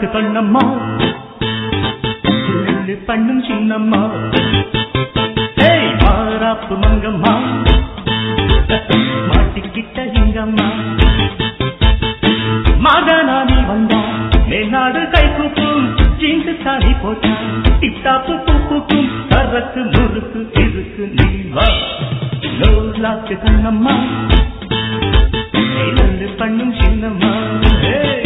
கண்ணம்மா சொல்லு பண்ணும் சின்னம்மா ஏய் மாறாப்பு மங்கம்மா மாட்டிக்கிட்ட இங்கம்மா மகனானி வந்தா மேநாடு கை கூப்பும் ஜீன்ஸ் தாடி போட்டா டிப்டாப்பு பூப்புக்கும் சரக்கு முறுக்கு இருக்கு நீ வா லோலாக்கு கண்ணம்மா ஏழு பண்ணும் சின்னம்மா ஏய்.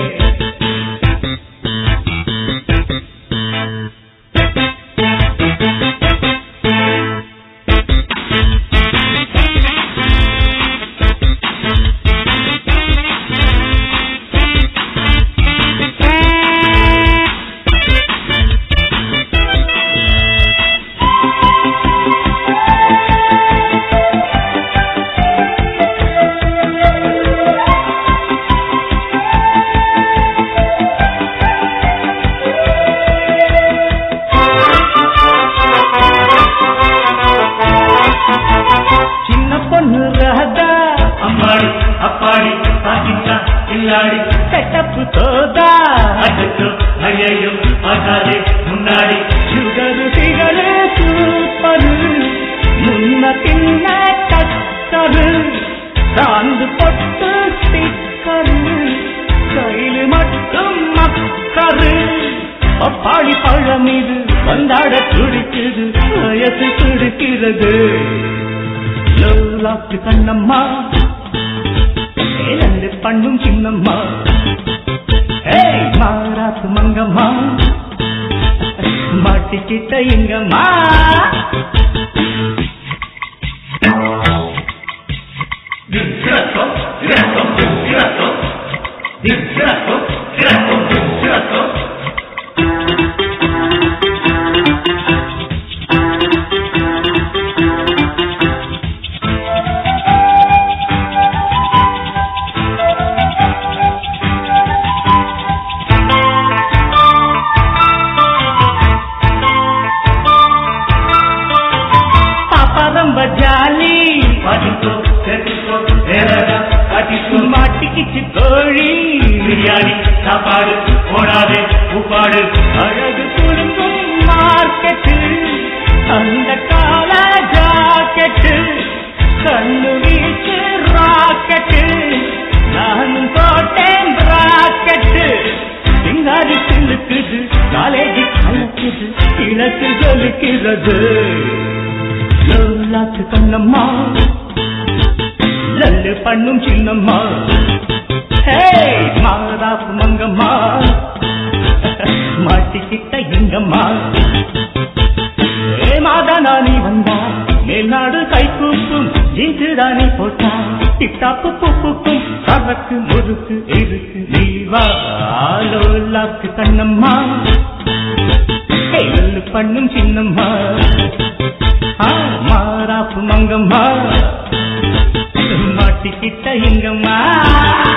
சின்ன பொண்ணு ராதா அம்மாடி அப்பாடி பாக்கிட்டா இல்லாடி செட்டப்பு தோதா அச்சோ ஐயோ ஆகாதே முன்னாடி சுகரு சிகரு சூப்பரு முன்ன பின்ன டக்கரு சாந்து பொட்டு ஸ்டிக்கரு கையில் மட்டும் மக்கரு பப்பாளி பழம் இது வந்தாட துடிக்குது வயசு துடிக்கிறது லோலாக்கு கண்ணம்மா ஏழு பண்ணும் சின்னம்மா ஏய் மாறாத்து மங்கம்மா மாட்டிக்கிட்ட எங்கம்மா திக்ரத்தோ திரத்தோ திக்ரத்தோ திக்ரத்தோ திரத்தோ திக்ரத்தோ பாப்பா ரொம்ப ஜாலி பாட்டிக்கோ கேட்டுக்கோ வேறடா காட்டிக்கோ மாட்டிக்கிச்சு கோழி பிரியாணி சாப்பாடு போடாதே உப்பாடு அழகு குலுங்கும் மார்க்கெட்டு அந்த கால ஜாக்கெட்டு கண்ணு வீச்சு ராக்கெட்டு நானும் போட்டேன் ராக்கெட்டு சிங்காரி சிலுக்குது காலேஜ் கலக்குது இலக்கு ஜொலிக்கிறது லோலாக்கு கண்ணம்மா லல்லு பண்ணும் சின்னம்மா ஹே மாறாப்பு மங்கம்மா மாட்டிக்கிட்ட எங்கம்மா ஏ மாதா நானி வந்தா மேல்நாடு கை கூப்பும் ஜீன்ஸு தானி போட்டா டிட்டாப்பு பூப்புக்கும் சரக்கு முறுக்கு இருக்கு நீ வா லோலாக்கு கண்ணம்மா கையில் பண்ணும் சின்னம்மா ஆ, மாறாப்பு மங்கம்மா மாட்டிக்கிட்ட எங்கம்மா